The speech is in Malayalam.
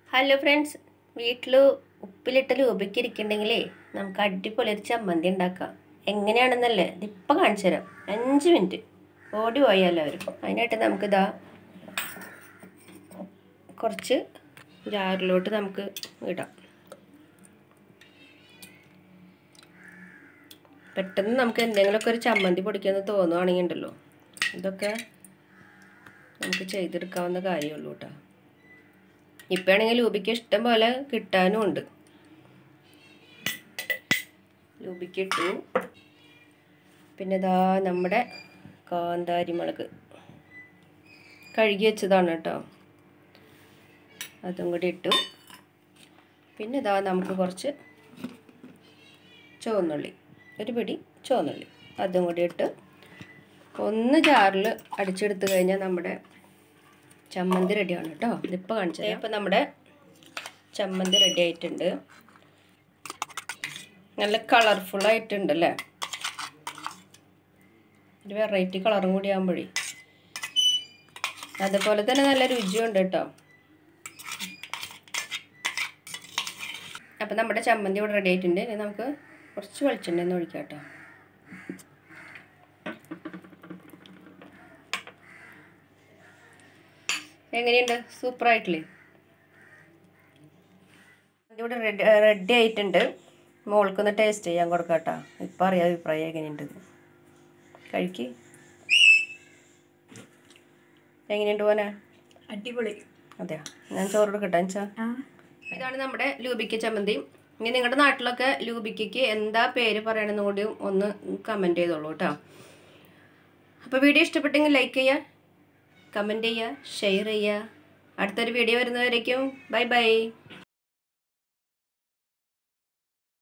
ഹലോ ഫ്രണ്ട്സ് വീട്ടിൽ ഉപ്പിലിട്ട് ലൂപിക്കിരിക്കണ്ടെങ്കിലേ നമുക്ക് അടിപൊളി ഒരു ചമ്മന്തി ഉണ്ടാക്കാം എങ്ങനെയാണെന്നല്ലേ ഇതിപ്പോൾ കാണിച്ചു തരാം അഞ്ച് മിനിറ്റ് ഓടി പോയി എല്ലാവരും അതിനായിട്ട് നമുക്കിതാ കുറച്ച് ജാറിലോട്ട് നമുക്ക് ഇടാം പെട്ടെന്ന് നമുക്ക് എന്തെങ്കിലുമൊക്കെ ഒരു ചമ്മന്തി പൊടിക്കാമെന്ന് തോന്നുവാണെങ്കിൽ ഉണ്ടല്ലോ ഇതൊക്കെ നമുക്ക് ചെയ്തെടുക്കാവുന്ന കാര്യമുള്ളൂ കേട്ടോ ഇപ്പം ആണെങ്കിൽ ലൂബിക്ക് ഇഷ്ടം പോലെ കിട്ടാനും ഉണ്ട് ലൂബിക്ക് ഇട്ടു പിന്നെ ഇതാ നമ്മുടെ കാന്താരി മുളക് കഴുകി വെച്ചതാണ് കേട്ടോ അതും കൂടി ഇട്ടു പിന്നെ ഇതാ നമുക്ക് കുറച്ച് ചുവന്നുള്ളി ഒരു പിടി ചുവന്നുള്ളി അതും കൂടി ഇട്ട് ഒന്ന് ജാറിൽ അടിച്ചെടുത്ത് കഴിഞ്ഞാൽ നമ്മുടെ ചമ്മന്തി റെഡിയാണ് കേട്ടോ ഇതിപ്പോൾ കാണിച്ചത് ഇപ്പം നമ്മുടെ ചമ്മന്തി റെഡി ആയിട്ടുണ്ട് നല്ല കളർഫുൾ ആയിട്ടുണ്ട് അല്ലേ ഒരു വെറൈറ്റി കളറും കൂടി ആകുമ്പോഴേ അതുപോലെ തന്നെ നല്ല രുചിയുണ്ട് കേട്ടോ അപ്പം നമ്മുടെ ചമ്മന്തി ഇവിടെ റെഡി ആയിട്ടുണ്ട് ഇനി നമുക്ക് കുറച്ച് വെളിച്ചെണ്ണ ഒന്ന് ഒഴിക്കാം കേട്ടോ എങ്ങനെയുണ്ട് സൂപ്പറായിട്ടില്ലേ ഇവിടെ റെഡി റെഡി ആയിട്ടുണ്ട് മോൾക്കൊന്ന് ടേസ്റ്റ് ചെയ്യാൻ കൊടുക്കാം കേട്ടോ ഇപ്പം അറിയാം അഭിപ്രായം എങ്ങനെയുണ്ട് കഴിക്ക് എങ്ങനെയുണ്ട് പോനെ അടിപൊളി അതെയോ ഞാൻ ചോറ് കൊടുക്കട്ടെ വെച്ചാ ഇതാണ് നമ്മുടെ ലൂബിക്ക ചമ്മന്തി ഇനി നിങ്ങളുടെ നാട്ടിലൊക്കെ ലൂബിക്കയ്ക്ക് എന്താ പേര് പറയണമെന്ന് കൂടി ഒന്ന് കമൻറ്റ് ചെയ്തോളൂ കേട്ടോ അപ്പോൾ വീഡിയോ ഇഷ്ടപ്പെട്ടെങ്കിൽ ലൈക്ക് ചെയ്യുക കമൻറ്റ് ചെയ്യുക ഷെയർ ചെയ്യുക അടുത്തൊരു വീഡിയോ വരുന്നവരേക്കും ബൈ ബൈ